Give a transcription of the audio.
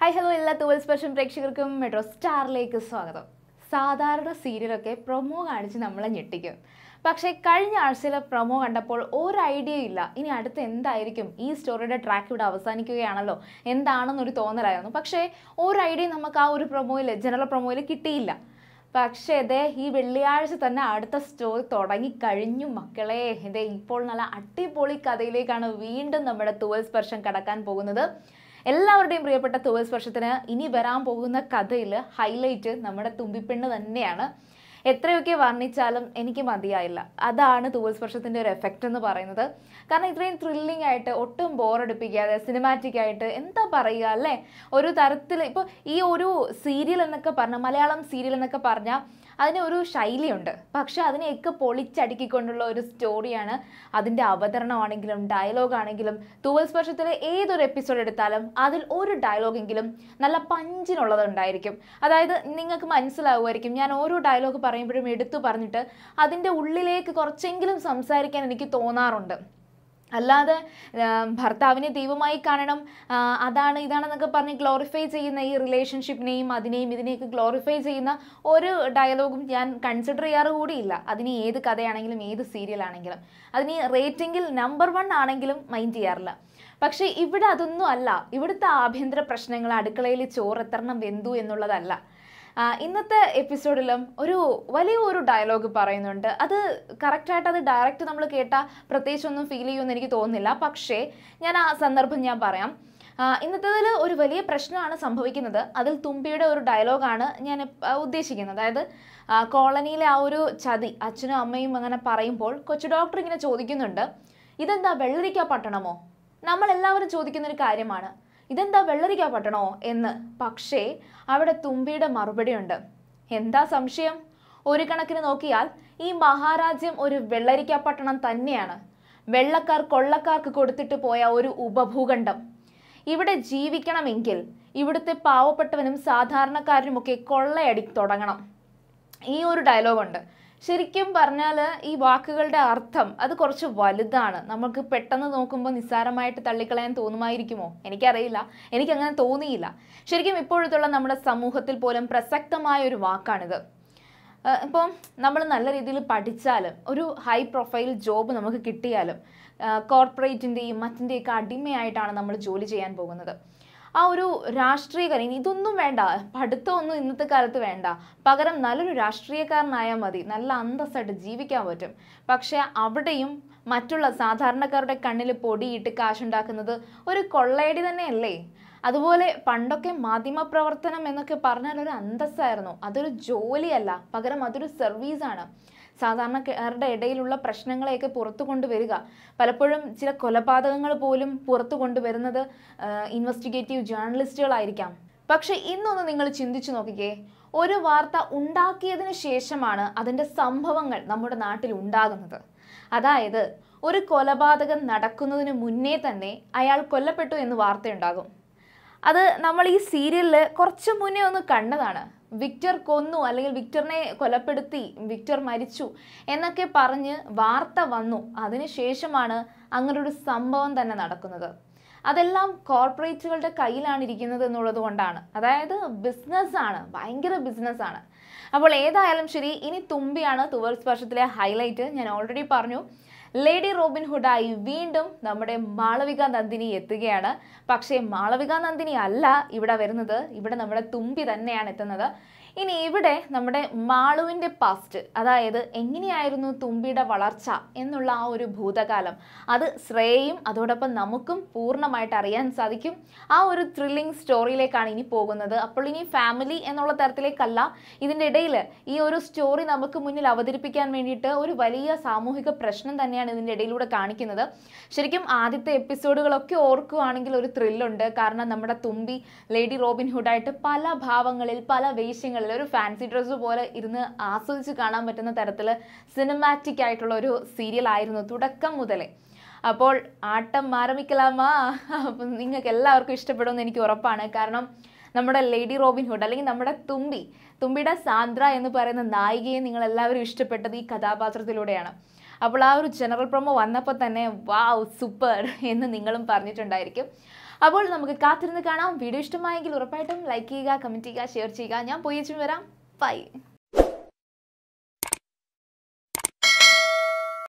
hi hello എല്ലാ തൂവൽ special പ്രേക്ഷകർക്കും മെട്രോ സ്റ്റാറിലേക്ക് സ്വാഗതം സാധാരണ സീരിയലൊക്കെ പ്രൊമോ കാണിച്ച് നമ്മളെ ഞെട്ടിക്കും പക്ഷേ കഴിഞ്ഞ ആഴ്ചയിലെ പ്രൊമോ കണ്ടപ്പോൾ ഒരു ഐഡിയ ഇല്ല ഇനി അടുത്ത് എന്തായിരിക്കും ഈ സ്റ്റോറിയുടെ ട്രാക്ക് ഇവിടെ അവസാനിക്കുകയാണല്ലോ എന്താണെന്നൊരു തോന്നലായിരുന്നു പക്ഷേ ഒരു ഐഡിയ നമുക്ക് ആ ഒരു പ്രൊമോയിൽ ജനറൽ പ്രൊമോയിൽ കിട്ടിയില്ല പക്ഷേ ഇതേ ഈ വെള്ളിയാഴ്ച തന്നെ അടുത്ത സ്റ്റോറി തുടങ്ങി കഴിഞ്ഞു മക്കളെ ഇതേ ഇപ്പോൾ നല്ല അടിപൊളി കഥയിലേക്കാണ് വീണ്ടും നമ്മുടെ തുവൽ സ്പർശം കടക്കാൻ പോകുന്നത് എല്ലാവരുടെയും പ്രിയപ്പെട്ട തുവൽ സ്പർശത്തിന് ഇനി വരാൻ പോകുന്ന കഥയിൽ ഹൈലൈറ്റ് നമ്മുടെ തുമ്പിപ്പെണ്ണ് തന്നെയാണ് എത്രയൊക്കെ വർണ്ണിച്ചാലും എനിക്ക് മതിയായില്ല അതാണ് തുവൽ സ്പർശത്തിൻ്റെ ഒരു എഫക്റ്റ് എന്ന് പറയുന്നത് കാരണം ഇത്രയും ത്രില്ലിംഗ് ആയിട്ട് ഒട്ടും ബോറടിപ്പിക്കാതെ സിനിമാറ്റിക് ആയിട്ട് എന്താ പറയുക അല്ലേ ഒരു തരത്തിൽ ഇപ്പോൾ ഈ ഒരു സീരിയൽ എന്നൊക്കെ പറഞ്ഞാൽ മലയാളം സീരിയൽ എന്നൊക്കെ പറഞ്ഞാൽ അതിന് ഒരു ശൈലിയുണ്ട് പക്ഷെ അതിനെയൊക്കെ പൊളിച്ചടുക്കിക്കൊണ്ടുള്ള ഒരു സ്റ്റോറിയാണ് അതിൻ്റെ അവതരണമാണെങ്കിലും ഡയലോഗ് ആണെങ്കിലും തൂവൽ സ്പർശത്തിലെ ഏതൊരു എപ്പിസോഡ് എടുത്താലും അതിൽ ഒരു ഡയലോഗെങ്കിലും നല്ല പഞ്ചിനുള്ളത് ഉണ്ടായിരിക്കും അതായത് നിങ്ങൾക്ക് മനസ്സിലാവുമായിരിക്കും ഞാൻ ഓരോ ഡയലോഗ് പറയുമ്പോഴും എടുത്തു പറഞ്ഞിട്ട് അതിൻ്റെ ഉള്ളിലേക്ക് കുറച്ചെങ്കിലും സംസാരിക്കാൻ എനിക്ക് തോന്നാറുണ്ട് അല്ലാതെ ആ, ഭർത്താവിനെ ദൈവമായി കാണണം ആ, അതാണ് ഇതാണെന്നൊക്കെ പറഞ്ഞ് ഗ്ലോറിഫൈ ചെയ്യുന്ന ഈ റിലേഷൻഷിപ്പിനെയും അതിനെയും ഇതിനെയൊക്കെ ഗ്ലോറിഫൈ ചെയ്യുന്ന ഒരു ഡയലോഗും ഞാൻ കൺസിഡർ ചെയ്യാറ് കൂടിയില്ല അതിന് ഏത് കഥയാണെങ്കിലും ഏത് സീരിയൽ ആണെങ്കിലും അതിന് റേറ്റിംഗിൽ നമ്പർ വൺ ആണെങ്കിലും മൈൻഡ് ചെയ്യാറില്ല പക്ഷേ ഇവിടെ അതൊന്നും അല്ല ഇവിടുത്തെ ആഭ്യന്തര പ്രശ്നങ്ങൾ അടുക്കളയിൽ ചോറ് എത്രണ്ണം വെന്തു എന്നുള്ളതല്ല ആ, ഇന്നത്തെ എപ്പിസോഡിലും ഒരു വലിയ ഒരു ഡയലോഗ് പറയുന്നുണ്ട് അത് കറക്റ്റായിട്ട് അത് ഡയറക്റ്റ് നമ്മൾ കേട്ടാൽ പ്രത്യേകിച്ചൊന്നും ഫീൽ ചെയ്യുമെന്ന് എനിക്ക് തോന്നുന്നില്ല പക്ഷേ ഞാൻ ആ സന്ദർഭം ഞാൻ പറയാം ആ, ഇന്നത്തേതിൽ ഒരു വലിയ പ്രശ്നമാണ് സംഭവിക്കുന്നത് അതിൽ തുമ്പിയുടെ ഒരു ഡയലോഗാണ് ഞാൻ ഇപ്പ- ആ, ഉദ്ദേശിക്കുന്നത് അതായത് ആ, കോളനിയിലെ ആ ഒരു ചതി അച്ഛനും അമ്മയും അങ്ങനെ പറയുമ്പോൾ കൊച്ചു ഡോക്ടർ ഇങ്ങനെ ചോദിക്കുന്നുണ്ട് ഇതെന്താ വെള്ളരിക്ക പട്ടണമോ നമ്മൾ എല്ലാവരും ചോദിക്കുന്ന ഒരു കാര്യമാണ് ഇതെന്താ വെള്ളരിക്ക പട്ടണോ എന്ന് പക്ഷേ അവിടെ തുമ്പിയുടെ മറുപടിയുണ്ട് എന്താ സംശയം ഒരു കണക്കിന് നോക്കിയാൽ ഈ മഹാരാജ്യം ഒരു വെള്ളരിക്ക പട്ടണം തന്നെയാണ് വെള്ളക്കാർ കൊള്ളക്കാർക്ക് കൊടുത്തിട്ട് പോയ ഒരു ഉപഭൂഖണ്ഡം ഇവിടെ ജീവിക്കണമെങ്കിൽ ഇവിടുത്തെ പാവപ്പെട്ടവനും സാധാരണക്കാരനുമൊക്കെ കൊള്ളയടി തുടങ്ങണം ഈ ഒരു ഡയലോഗുണ്ട് ശരിക്കും പറഞ്ഞാൽ ഈ വാക്കുകളുടെ അർത്ഥം അത് കുറച്ച് വലുതാണ് നമുക്ക് പെട്ടെന്ന് നോക്കുമ്പോൾ നിസ്സാരമായിട്ട് തള്ളിക്കളയാൻ തോന്നുമായിരിക്കുമോ എനിക്കറിയില്ല എനിക്കങ്ങനെ തോന്നിയില്ല ശരിക്കും ഇപ്പോഴത്തുള്ള നമ്മുടെ സമൂഹത്തിൽ പോലും പ്രസക്തമായ ഒരു വാക്കാണിത് ഏഹ് ഇപ്പം നമ്മൾ നല്ല രീതിയിൽ പഠിച്ചാലും ഒരു ഹൈ പ്രൊഫൈൽ ജോബ് നമുക്ക് കിട്ടിയാലും കോർപ്പറേറ്റിൻ്റെയും മറ്റിൻ്റെയൊക്കെ അടിമയായിട്ടാണ് നമ്മൾ ജോലി ചെയ്യാൻ പോകുന്നത് ആ ഒരു രാഷ്ട്രീയക്കാരൻ ഇതൊന്നും വേണ്ട പഠിത്തമൊന്നും ഇന്നത്തെ കാലത്ത് വേണ്ട പകരം നല്ലൊരു രാഷ്ട്രീയക്കാരനായാൽ മതി നല്ല അന്തസ്സായിട്ട് ജീവിക്കാൻ പറ്റും പക്ഷേ അവിടെയും മറ്റുള്ള സാധാരണക്കാരുടെ കണ്ണിൽ പൊടിയിട്ട് കാശുണ്ടാക്കുന്നത് ഒരു കൊള്ളയടി തന്നെയല്ലേ അതുപോലെ പണ്ടൊക്കെ മാധ്യമപ്രവർത്തനം എന്നൊക്കെ പറഞ്ഞാൽ ഒരു അന്തസ്സായിരുന്നു അതൊരു ജോലിയല്ല പകരം അതൊരു സർവീസാണ് സാധാരണക്കാരുടെ ഇടയിലുള്ള പ്രശ്നങ്ങളെയൊക്കെ പുറത്തു കൊണ്ടുവരിക പലപ്പോഴും ചില കൊലപാതകങ്ങൾ പോലും പുറത്തു കൊണ്ടുവരുന്നത് ഇൻവെസ്റ്റിഗേറ്റീവ് ജേർണലിസ്റ്റുകളായിരിക്കാം പക്ഷെ ഇന്നൊന്ന് നിങ്ങൾ ചിന്തിച്ചു നോക്കിക്കേ ഒരു വാർത്ത ഉണ്ടാക്കിയതിന് ശേഷമാണ് അതിൻ്റെ സംഭവങ്ങൾ നമ്മുടെ നാട്ടിൽ ഉണ്ടാകുന്നത് അതായത് ഒരു കൊലപാതകം നടക്കുന്നതിന് മുന്നേ തന്നെ അയാൾ കൊല്ലപ്പെട്ടു എന്ന് വാർത്തയുണ്ടാകും അത് നമ്മൾ ഈ സീരിയലിൽ കുറച്ച് മുന്നേ ഒന്ന് കണ്ടതാണ് വിക്ടർ കൊന്നു അല്ലെങ്കിൽ വിക്ടറിനെ കൊലപ്പെടുത്തി വിക്ടർ മരിച്ചു എന്നൊക്കെ പറഞ്ഞ് വാർത്ത വന്നു അതിനുശേഷമാണ് അങ്ങനൊരു സംഭവം തന്നെ നടക്കുന്നത് അതെല്ലാം കോർപ്പറേറ്റുകളുടെ കയ്യിലാണ് ഇരിക്കുന്നത് എന്നുള്ളത് കൊണ്ടാണ് അതായത് ബിസിനസ്സാണ് ഭയങ്കര ബിസിനസ്സാണ് അപ്പോൾ ഏതായാലും ശരി ഇനി തുമ്പിയാണ് തുവൽ സ്പർശത്തിലെ ഹൈലൈറ്റ് ഞാൻ ഓൾറെഡി പറഞ്ഞു ലേഡി റോബിൻ ഹുഡായി വീണ്ടും നമ്മുടെ മാളവിക നന്ദിനി എത്തുകയാണ് പക്ഷേ മാളവിക നന്ദിനി അല്ല ഇവിടെ വരുന്നത് ഇവിടെ നമ്മുടെ തുമ്പി തന്നെയാണ് എത്തുന്നത് ഇനി ഇവിടെ നമ്മുടെ മാളുവിൻ്റെ പാസ്റ്റ് അതായത് എങ്ങനെയായിരുന്നു തുമ്പിയുടെ വളർച്ച എന്നുള്ള ആ ഒരു ഭൂതകാലം അത് ശ്രേയയും അതോടൊപ്പം നമുക്കും പൂർണ്ണമായിട്ട് അറിയാൻ സാധിക്കും ആ ഒരു ത്രില്ലിംഗ് സ്റ്റോറിയിലേക്കാണ് ഇനി പോകുന്നത് അപ്പോൾ ഇനി ഫാമിലി എന്നുള്ള തരത്തിലേക്കല്ല ഇതിൻ്റെ ഇടയിൽ ഈ ഒരു സ്റ്റോറി നമുക്ക് മുന്നിൽ അവതരിപ്പിക്കാൻ വേണ്ടിയിട്ട് ഒരു വലിയ സാമൂഹിക പ്രശ്നം തന്നെയാണ് ഇതിൻ്റെ ഇടയിലൂടെ കാണിക്കുന്നത് ശരിക്കും ആദ്യത്തെ എപ്പിസോഡുകളൊക്കെ ഓർക്കുകയാണെങ്കിൽ ഒരു ത്രില്ലുണ്ട് കാരണം നമ്മുടെ തുമ്പി ലേഡി റോബിൻ ഹുഡായിട്ട് പല ഭാവങ്ങളിൽ പല വേഷ്യങ്ങളിൽ ഒരു ഫാൻസി ഡ്രസ്സ് പോലെ ഇരുന്ന് ആസ്വദിച്ച് കാണാൻ പറ്റുന്ന തരത്തിൽ സിനിമാറ്റിക് ആയിട്ടുള്ള ഒരു സീരിയൽ ആയിരുന്നു തുടക്കം മുതലേ അപ്പോൾ ആട്ടം ആരംഭിക്കലാമാ അപ്പം നിങ്ങൾക്ക് എല്ലാവർക്കും ഇഷ്ടപ്പെടുമെന്ന് എനിക്ക് ഉറപ്പാണ് കാരണം നമ്മുടെ ലേഡി റോബിൻ ഹുഡ് അല്ലെങ്കിൽ നമ്മുടെ തുമ്പി തുമ്പിയുടെ സാന്ദ്ര എന്ന് പറയുന്ന നായികയെ നിങ്ങൾ എല്ലാവരും ഇഷ്ടപ്പെട്ടത് ഈ കഥാപാത്രത്തിലൂടെയാണ് അപ്പോൾ ആ ഒരു ജനറൽ പ്രൊമോ വന്നപ്പോൾ തന്നെ വാവ് സൂപ്പർ എന്ന് നിങ്ങളും പറഞ്ഞിട്ടുണ്ടായിരിക്കും അപ്പോൾ നമുക്ക് കാത്തിരുന്ന് കാണാം വീഡിയോ ഇഷ്ടമായെങ്കിൽ ഉറപ്പായിട്ടും ലൈക്ക് ചെയ്യുക കമൻറ്റ് ചെയ്യുക ഷെയർ ചെയ്യുക ഞാൻ പോയി വരാം ബൈ